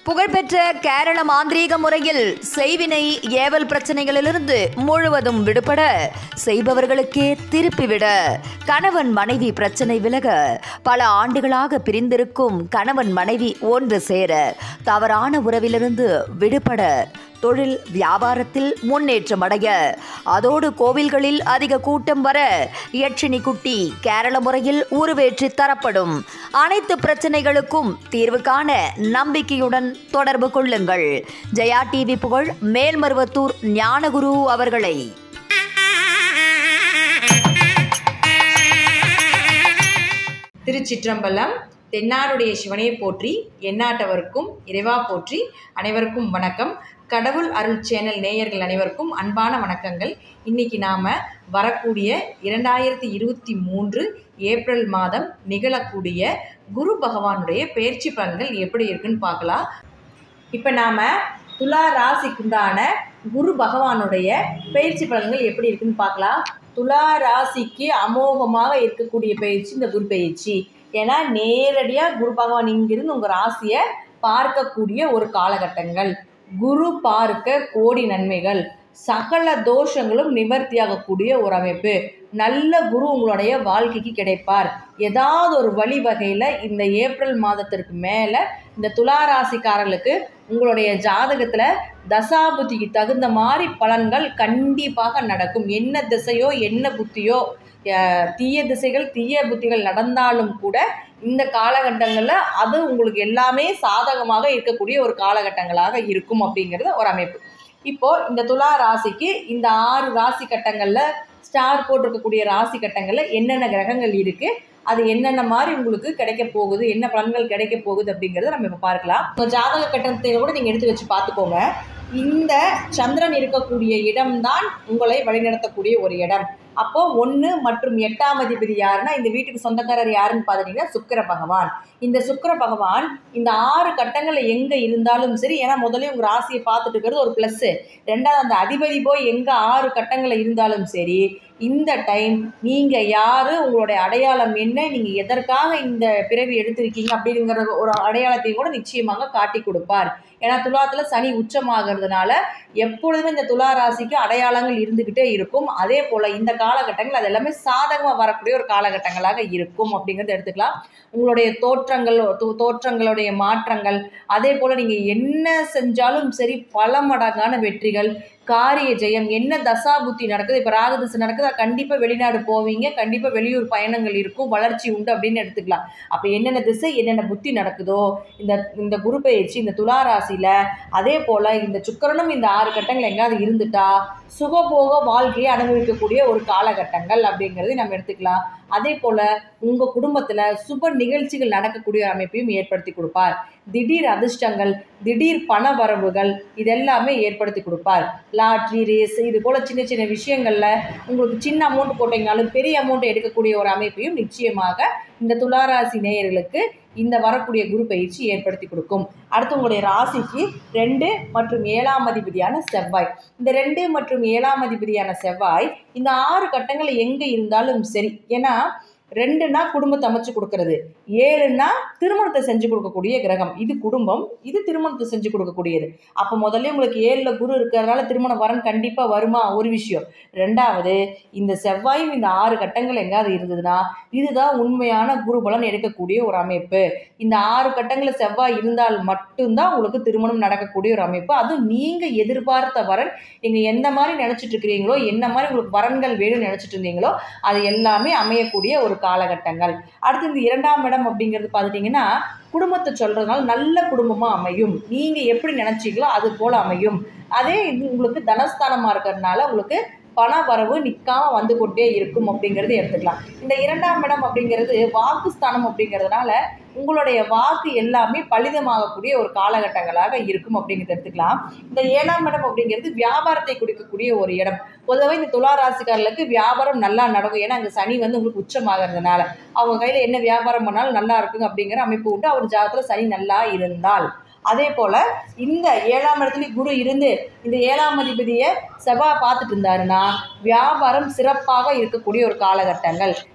புகழ்பெற்ற கேரள மாந்திரீக முறையில் செய்வினை ஏவல் பிரச்சனைகளிலிருந்து முழுவதும் விடுபட செய்பவர்களுக்கே திருப்பிவிட கணவன் மனைவி பிரச்சனை விலக பல ஆண்டுகளாக பிரிந்திருக்கும் கணவன் மனைவி ஒன்று சேர தவறான உறவிலிருந்து விடுபட தொழில் வியாபாரத்தில் முன்னேற்றம் அடைய அதோடு கோவில்களில் அதிக கூட்டம் வர யட்சினி குட்டி கேரள முறையில் உருவேற்றி தரப்படும் அனைத்து பிரச்சனைகளுக்கும் தீர்வு காண நம்பிக்கையுடன் தொடர்பு கொள்ளுங்கள் ஜெயா டிவி புகழ் மேல்மருவத்தூர் ஞானகுரு அவர்களை திருச்சிற்றம்பலம் தென்னாருடைய சிவனையை போற்றி எந்நாட்டவருக்கும் இறைவா போற்றி அனைவருக்கும் வணக்கம் கடவுள் அருள் சேனல் நேயர்கள் அனைவருக்கும் அன்பான வணக்கங்கள் இன்னைக்கு நாம் வரக்கூடிய இரண்டாயிரத்தி இருபத்தி மூன்று ஏப்ரல் மாதம் நிகழக்கூடிய குரு பகவானுடைய பயிற்சி பலன்கள் எப்படி இருக்குன்னு பார்க்கலாம் இப்போ நாம் துலா ராசிக்குண்டான குரு பகவானுடைய பயிற்சி பலன்கள் எப்படி இருக்குன்னு பார்க்கலாம் துலா ராசிக்கு அமோகமாக இருக்கக்கூடிய பயிற்சி இந்த குரு பயிற்சி ஏன்னா நேரடியாக குரு பகவான் இங்கிருந்து உங்கள் ராசியை பார்க்கக்கூடிய ஒரு காலகட்டங்கள் குரு பார்க்க கோடி நன்மைகள் சகல தோஷங்களும் நிவர்த்தியாகக்கூடிய ஒரு அமைப்பு நல்ல குரு உங்களுடைய வாழ்க்கைக்கு கிடைப்பார் ஏதாவது ஒரு வழி வகையில் இந்த ஏப்ரல் மாதத்திற்கு மேலே இந்த துளாராசிக்காரர்களுக்கு உங்களுடைய ஜாதகத்தில் தசாபுத்திக்கு தகுந்த மாதிரி பலன்கள் கண்டிப்பாக நடக்கும் என்ன திசையோ என்ன புத்தியோ அஹ், தீய திசைகள் தீய புத்திகள் நடந்தாலும் கூட இந்த காலகட்டங்களில் அது உங்களுக்கு எல்லாமே சாதகமாக இருக்கக்கூடிய ஒரு காலகட்டங்களாக இருக்கும் அப்படிங்கிறது ஒரு அமைப்பு இப்போ இந்த துலா ராசிக்கு இந்த ஆறு ராசி கட்டங்களில் ஸ்டார் போட்டிருக்கக்கூடிய ராசி கட்டங்களில் என்னென்ன கிரகங்கள் இருக்குது அது என்னென்ன மாதிரி உங்களுக்கு கிடைக்க போகுது என்ன பலன்கள் கிடைக்க போகுது அப்படிங்கிறத நம்ம இப்போ பார்க்கலாம் இப்போ ஜாதக கட்டணத்தை கூட நீங்கள் எடுத்து வச்சு பார்த்துக்கோங்க இந்த சந்திரன் இருக்கக்கூடிய இடம்தான் உங்களை வழிநடத்தக்கூடிய ஒரு இடம் அப்போ ஒன்று மற்றும் எட்டாம் அதிபதி யாருன்னா இந்த வீட்டுக்கு சொந்தக்காரர் யாருன்னு பார்த்துட்டீங்கன்னா சுக்கிர பகவான் இந்த சுக்கிர பகவான் இந்த ஆறு கட்டங்களில் எங்கே இருந்தாலும் சரி ஏன்னா முதல்ல உங்கள் ராசியை பார்த்துட்டு இருக்கிறது ஒரு ப்ளஸ்ஸு ரெண்டாவது அந்த அதிபதி போய் எங்கே ஆறு கட்டங்களில் இருந்தாலும் சரி இந்த டைம் நீங்கள் யார் உங்களுடைய அடையாளம் என்ன நீங்கள் எதற்காக இந்த பிறவி எடுத்திருக்கீங்க அப்படிங்கிற ஒரு அடையாளத்தையும் கூட நிச்சயமாக காட்டி கொடுப்பார் ஏன்னா துலாத்தில் சனி உச்சமாகிறதுனால எப்பொழுதுமே இந்த துலா ராசிக்கு அடையாளங்கள் இருந்துக்கிட்டே இருக்கும் அதே போல் இந்த காலகட்டங்கள் அது எல்லாமே சாதகமாக வரக்கூடிய ஒரு காலகட்டங்களாக இருக்கும் அப்படிங்கிறத எடுத்துக்கலாம் உங்களுடைய தோற்றங்கள் தோ- தோற்றங்களுடைய மாற்றங்கள் அதே போல் நீங்கள் என்ன செஞ்சாலும் சரி பல மடங்கான வெற்றிகள் காரிய ஜெயம் என்ன தசா புத்தி நடக்குது இப்போ ராகதிசை நடக்குது கண்டிப்பாக வெளிநாடு போவீங்க கண்டிப்பாக வெளியூர் பயணங்கள் இருக்கும் வளர்ச்சி உண்டு அப்படின்னு எடுத்துக்கலாம் அப்போ என்னென்ன திசை என்னென்ன புத்தி நடக்குதோ இந்த இந்த குரு பயிற்சி இந்த துலா ராசியில் அதே போல் இந்த சுக்கிரனும் இந்த ஆறு கட்டங்கள் எங்காவது இருந்துட்டா சுகபோக வாழ்க்கையை அனுபவிக்கக்கூடிய ஒரு காலகட்டங்கள் அப்படிங்கிறதை நம்ம எடுத்துக்கலாம் அதே போல் உங்கள் குடும்பத்தில் சுப நிகழ்ச்சிகள் நடக்கக்கூடிய ஒரு அமைப்பையும் ஏற்படுத்தி கொடுப்பார் திடீர் அதிர்ஷ்டங்கள் திடீர் பண வரவுகள் இதெல்லாமே ஏற்படுத்தி கொடுப்பார் லாட்ரி ரேஸ் இது போல் சின்ன சின்ன விஷயங்களில் உங்களுக்கு சின்ன அமௌண்ட் போட்டீங்கனாலும் பெரிய அமௌண்ட் எடுக்கக்கூடிய ஒரு அமைப்பையும் நிச்சயமாக இந்த துளாராசி நேயர்களுக்கு இந்த வரக்கூடிய குரு பயிற்சி ஏற்படுத்தி கொடுக்கும் அடுத்து உங்களுடைய ராசிக்கு ரெண்டு மற்றும் ஏழாம் அதிபதியான செவ்வாய் இந்த ரெண்டு மற்றும் ஏழாம் அதிபதியான செவ்வாய் இந்த ஆறு கட்டங்கள் எங்கே இருந்தாலும் சரி ஏன்னா ரெண்டுனா குடும்பத்தை அமைச்சு கொடுக்கறது ஏழுனா திருமணத்தை செஞ்சு கொடுக்கக்கூடிய கிரகம் இது குடும்பம் இது திருமணத்தை செஞ்சு கொடுக்கக்கூடியது அப்போ முதல்ல உங்களுக்கு ஏழில் குரு இருக்கிறதுனால திருமண வரன் கண்டிப்பாக வருமா ஒரு விஷயம் ரெண்டாவது இந்த செவ்வாயும் இந்த ஆறு கட்டங்கள் எங்காவது இருந்ததுன்னா இதுதான் உண்மையான குரு பலன் எடுக்கக்கூடிய ஒரு அமைப்பு இந்த ஆறு கட்டங்களில் செவ்வாய் இருந்தால் மட்டும்தான் உங்களுக்கு திருமணம் நடக்கக்கூடிய ஒரு அமைப்பு அதுவும் நீங்கள் எதிர்பார்த்த வரன் நீங்கள் எந்த மாதிரி நினச்சிட்டு இருக்கிறீங்களோ என்ன மாதிரி உங்களுக்கு வரன்கள் வேணும்னு நினச்சிட்டு இருந்தீங்களோ அது எல்லாமே அமையக்கூடிய ஒரு காலகட்டங்கள் அடுத்து இந்த இரண்டாம் இடம் அப்படிங்கிறது பார்த்துட்டிங்கன்னா குடும்பத்தை சொல்கிறதுனால நல்ல குடும்பமாக அமையும் நீங்கள் எப்படி நினச்சிங்களோ அது போல் அமையும் அதே இது உங்களுக்கு தனஸ்தானமாக இருக்கிறதுனால உங்களுக்கு பண வரவு நிற்காம வந்து கொண்டே இருக்கும் அப்படிங்கிறது எடுத்துக்கலாம் இந்த இரண்டாம் இடம் அப்படிங்கிறது வாக்குஸ்தானம் அப்படிங்கிறதுனால உங்களுடைய வாக்கு எல்லாமே பலிதமாகக்கூடிய ஒரு காலகட்டங்களாக இருக்கும் அப்படிங்கிறத எடுத்துக்கலாம் இந்த ஏழாம் இடம் அப்படிங்கிறது வியாபாரத்தை கொடுக்கக்கூடிய ஒரு இடம் பொதுவாக இந்த துலா ராசிக்காரர்களுக்கு வியாபாரம் நல்லா நடக்கும் ஏன்னா அங்கே சனி வந்து உங்களுக்கு உச்சமாகிறதுனால அவங்க கையில் என்ன வியாபாரம் பண்ணாலும் நல்லா இருக்குங்க அப்படிங்கிற அமைப்பு உண்டு அவர் ஜாதகத்தில் சனி நல்லா இருந்தால் அதே போல் இந்த ஏழாம் இடத்துலையும் குரு இருந்து இந்த ஏழாம் அதிபதியை செவ்வாய் பார்த்துட்டு இருந்தாருன்னா வியாபாரம் சிறப்பாக இருக்கக்கூடிய ஒரு காலகட்டங்கள்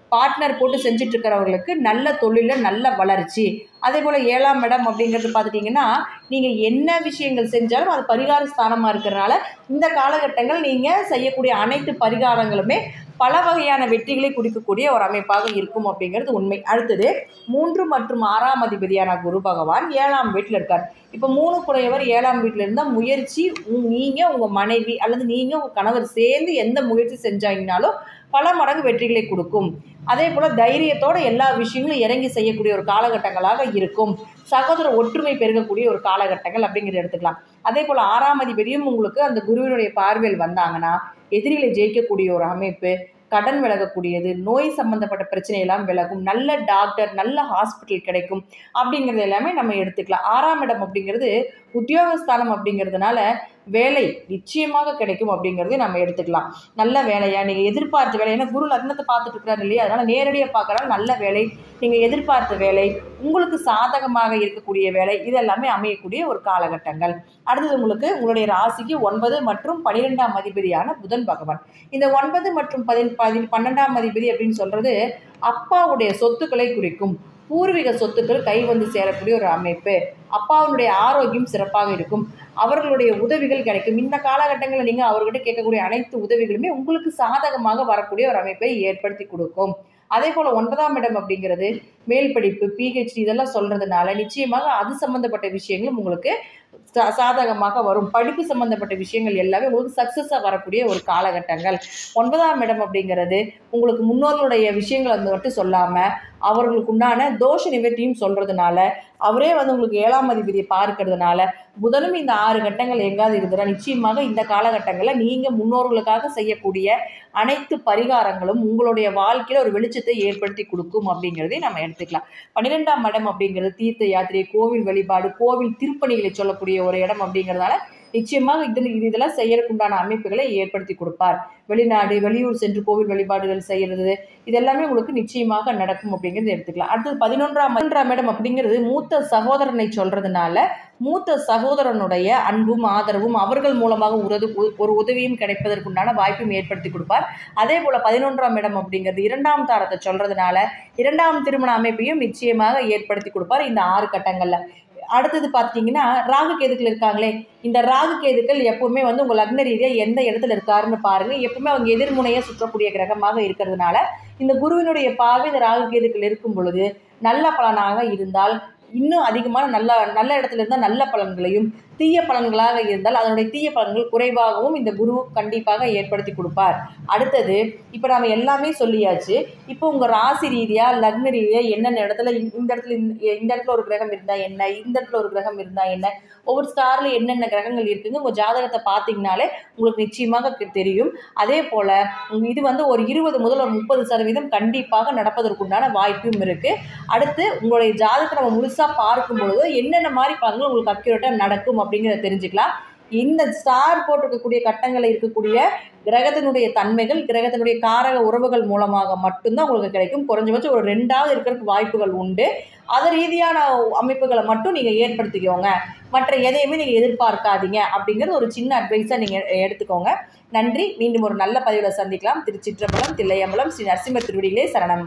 பார்ட்னர் போட்டு செஞ்சுட்டு இருக்கிறவங்களுக்கு நல்ல தொழிலில் நல்ல வளர்ச்சி அதே போல் ஏழாம் இடம் அப்படிங்கிறது பார்த்துட்டிங்கன்னா நீங்கள் என்ன விஷயங்கள் செஞ்சாலும் அது பரிகார ஸ்தானமாக இருக்கிறனால இந்த காலகட்டங்கள் நீங்கள் செய்யக்கூடிய அனைத்து பரிகாரங்களுமே பல வகையான வெற்றிகளை குடிக்கக்கூடிய ஒரு அமைப்பாக இருக்கும் அப்படிங்கிறது உண்மை அடுத்தது மூன்று மற்றும் ஆறாம் அதிபதியான குரு பகவான் ஏழாம் வீட்டில் இருக்கார் இப்போ மூணு குறையவர் ஏழாம் வீட்டில் இருந்தால் முயற்சி நீங்கள் உங்கள் மனைவி அல்லது நீங்கள் உங்கள் கணவர் சேர்ந்து எந்த முயற்சி செஞ்சாங்கனாலும் பல மடங்கு வெற்றிகளை கொடுக்கும் அதே போல் தைரியத்தோட எல்லா விஷயங்களும் இறங்கி செய்யக்கூடிய ஒரு காலகட்டங்களாக இருக்கும் சகோதர ஒற்றுமை பெருகக்கூடிய ஒரு காலகட்டங்கள் அப்படிங்கிறத எடுத்துக்கலாம் அதே போல் ஆறாம் அதிபதியும் உங்களுக்கு அந்த குருவினுடைய பார்வையில் வந்தாங்கன்னா எதிரிகளை ஜெயிக்கக்கூடிய ஒரு அமைப்பு கடன் விலகக்கூடியது நோய் சம்பந்தப்பட்ட பிரச்சனை எல்லாம் விலகும் நல்ல டாக்டர் நல்ல ஹாஸ்பிட்டல் கிடைக்கும் அப்படிங்கிறது எல்லாமே நம்ம எடுத்துக்கலாம் ஆறாம் இடம் அப்படிங்கிறது உத்தியோகஸ்தானம் அப்படிங்கிறதுனால வேலை நிச்சயமாக கிடைக்கும் அப்படிங்கிறதை நம்ம எடுத்துக்கலாம் நல்ல வேலையா நீங்கள் எதிர்பார்த்த வேலை ஏன்னா குரு லக்னத்தை பார்த்துட்டு இருக்கிறாரு இல்லையா அதனால் நேரடியாக பார்க்கறனால நல்ல வேலை நீங்கள் எதிர்பார்த்த வேலை உங்களுக்கு சாதகமாக இருக்கக்கூடிய வேலை இதெல்லாமே அமையக்கூடிய ஒரு காலகட்டங்கள் அடுத்தது உங்களுக்கு உங்களுடைய ராசிக்கு ஒன்பது மற்றும் பன்னிரெண்டாம் அதிபதியான புதன் பகவான் இந்த ஒன்பது மற்றும் பதின் பதி பன்னெண்டாம் அதிபதி அப்படின்னு சொல்கிறது அப்பாவுடைய சொத்துக்களை குறிக்கும் பூர்வீக சொத்துக்கள் கை வந்து சேரக்கூடிய ஒரு அமைப்பு அப்பாவுடைய ஆரோக்கியம் சிறப்பாக இருக்கும் அவர்களுடைய உதவிகள் கிடைக்கும் இந்த காலகட்டங்களில் நீங்கள் அவர்கிட்ட கேட்கக்கூடிய அனைத்து உதவிகளுமே உங்களுக்கு சாதகமாக வரக்கூடிய ஒரு அமைப்பை ஏற்படுத்தி கொடுக்கும் அதே போல் ஒன்பதாம் இடம் அப்படிங்கிறது மேல் படிப்பு பிஹெச்டி இதெல்லாம் சொல்கிறதுனால நிச்சயமாக அது சம்மந்தப்பட்ட விஷயங்களும் உங்களுக்கு சா சாதகமாக வரும் படிப்பு சம்மந்தப்பட்ட விஷயங்கள் எல்லாமே உங்களுக்கு சக்ஸஸாக வரக்கூடிய ஒரு காலகட்டங்கள் ஒன்பதாம் இடம் அப்படிங்கிறது உங்களுக்கு முன்னோர்களுடைய விஷயங்களை வந்து மட்டும் சொல்லாமல் அவர்களுக்கு உண்டான தோஷ நிவர்த்தியும் சொல்கிறதுனால அவரே வந்து உங்களுக்கு ஏழாம் அதிபதியை பார்க்கறதுனால புதனும் இந்த ஆறு கட்டங்கள் எங்காவது இருந்ததுன்னா நிச்சயமாக இந்த காலகட்டங்களில் நீங்கள் முன்னோர்களுக்காக செய்யக்கூடிய அனைத்து பரிகாரங்களும் உங்களுடைய வாழ்க்கையில் ஒரு வெளிச்சத்தை ஏற்படுத்தி கொடுக்கும் அப்படிங்கிறதை நம்ம எடுத்துக்கலாம் பன்னிரெண்டாம் இடம் அப்படிங்கிறது தீர்த்த யாத்திரை கோவில் வழிபாடு கோவில் திருப்பணிகளை சொல்லக்கூடிய ஒரு இடம் அப்படிங்கிறதால நிச்சயமாக இது இது இதெல்லாம் செய்யறதுக்குண்டான அமைப்புகளை ஏற்படுத்தி கொடுப்பார் வெளிநாடு வெளியூர் சென்று கோவில் வழிபாடுகள் செய்கிறது இதெல்லாமே உங்களுக்கு நிச்சயமாக நடக்கும் அப்படிங்கிறது எடுத்துக்கலாம் அடுத்தது பதினொன்றாம் பதினொன்றாம் இடம் அப்படிங்கிறது மூத்த சகோதரனை சொல்றதுனால மூத்த சகோதரனுடைய அன்பும் ஆதரவும் அவர்கள் மூலமாக உதவி ஒரு உதவியும் கிடைப்பதற்குண்டான வாய்ப்பும் ஏற்படுத்தி கொடுப்பார் அதே போல் பதினொன்றாம் இடம் அப்படிங்கிறது இரண்டாம் தாரத்தை சொல்றதுனால இரண்டாம் திருமண அமைப்பையும் நிச்சயமாக ஏற்படுத்தி கொடுப்பார் இந்த ஆறு கட்டங்களில் அடுத்தது பார்த்தீங்கன்னா ராகு கேதுக்கள் இருக்காங்களே இந்த ராகு கேதுக்கள் எப்பவுமே வந்து உங்கள் லக்ன ரீதியாக எந்த இடத்துல இருக்காருன்னு பாருங்க எப்பவுமே அவங்க எதிர்முனையை சுற்றக்கூடிய கிரகமாக இருக்கிறதுனால இந்த குருவினுடைய பார்வை இந்த ராகு கேதுக்கள் இருக்கும் பொழுது நல்ல பலனாக இருந்தால் இன்னும் அதிகமான நல்ல நல்ல இடத்துல இருந்தால் நல்ல பலன்களையும் தீய பலன்களாக இருந்தால் அதனுடைய தீய பலன்கள் குறைவாகவும் இந்த குரு கண்டிப்பாக ஏற்படுத்தி கொடுப்பார் அடுத்தது இப்போ நாம் எல்லாமே சொல்லியாச்சு இப்போ உங்கள் ராசி ரீதியாக லக்ன ரீதியாக என்னென்ன இடத்துல இந்த இந்த இடத்துல இந்த- இந்த இடத்துல ஒரு கிரகம் இருந்தால் என்ன இந்த இடத்துல ஒரு கிரகம் இருந்தால் என்ன ஒவ்வொரு ஸ்டாரில் என்னென்ன கிரகங்கள் இருக்குங்க உங்கள் ஜாதகத்தை பார்த்தீங்கனாலே உங்களுக்கு நிச்சயமாக தெ- தெரியும் அதே போல் இது வந்து ஒரு இருபது முதல் ஒரு முப்பது சதவீதம் கண்டிப்பாக நடப்பதற்குண்டான வாய்ப்பும் இருக்குது அடுத்து உங்களுடைய ஜாதகத்தை நம்ம முழுசாக பார்க்கும் பொழுது என்னென்ன மாதிரி பலன்கள் உங்களுக்கு அக்யூரேட்டாக நடக்கும் அப்படிங்கிறத தெரிஞ்சுக்கலாம் இந்த ஸ்டார் போட்டிருக்கக்கூடிய கட்டங்களில் இருக்கக்கூடிய கிரகத்தினுடைய தன்மைகள் கிரகத்தினுடைய காரக உறவுகள் மூலமாக மட்டும்தான் உங்களுக்கு கிடைக்கும் குறைஞ்சபட்சம் ஒரு ரெண்டாவது இருக்கிறதுக்கு வாய்ப்புகள் உண்டு அது ரீதியான அமைப்புகளை மட்டும் நீங்கள் ஏற்படுத்திக்கோங்க மற்ற எதையுமே நீங்கள் எதிர்பார்க்காதீங்க அப்படிங்கிறது ஒரு சின்ன அட்வைஸாக நீங்கள் எடுத்துக்கோங்க நன்றி மீண்டும் ஒரு நல்ல பதிவில் சந்திக்கலாம் திருச்சிற்றம்பலம் தில்லையம்பலம் ஸ்ரீ நரசிம்ம திருவடிகளே சரணம்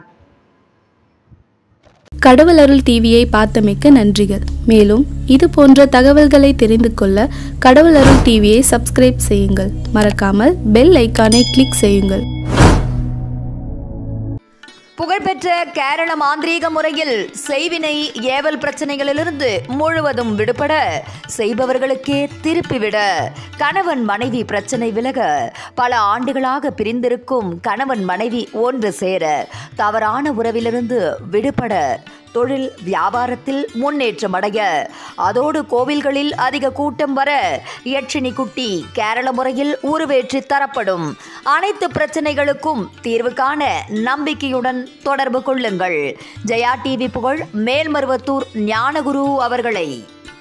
கடவுள் அருள் டிவியை பார்த்தமைக்க நன்றிகள் மேலும் இது போன்ற தகவல்களை தெரிந்து கொள்ள கடவுள் அருள் டிவியை சப்ஸ்கிரைப் செய்யுங்கள் மறக்காமல் பெல் ஐக்கானை கிளிக் செய்யுங்கள் புகழ்பெற்ற கேரள மாந்திரீக முறையில் செய்வினை ஏவல் பிரச்சனைகளிலிருந்து முழுவதும் விடுபட செய்பவர்களுக்கே திருப்பிவிட கணவன் மனைவி பிரச்சனை விலக பல ஆண்டுகளாக பிரிந்திருக்கும் கணவன் மனைவி ஒன்று சேர தவறான உறவிலிருந்து விடுபட தொழில் வியாபாரத்தில் முன்னேற்றம் அடைய அதோடு கோவில்களில் அதிக கூட்டம் வர யட்சினி குட்டி கேரள முறையில் உருவேற்றி தரப்படும் அனைத்து பிரச்சனைகளுக்கும் தீர்வு காண நம்பிக்கையுடன் தொடர்பு கொள்ளுங்கள் ஜெயா டிவி புகழ் மேல்மருவத்தூர் ஞானகுரு அவர்களை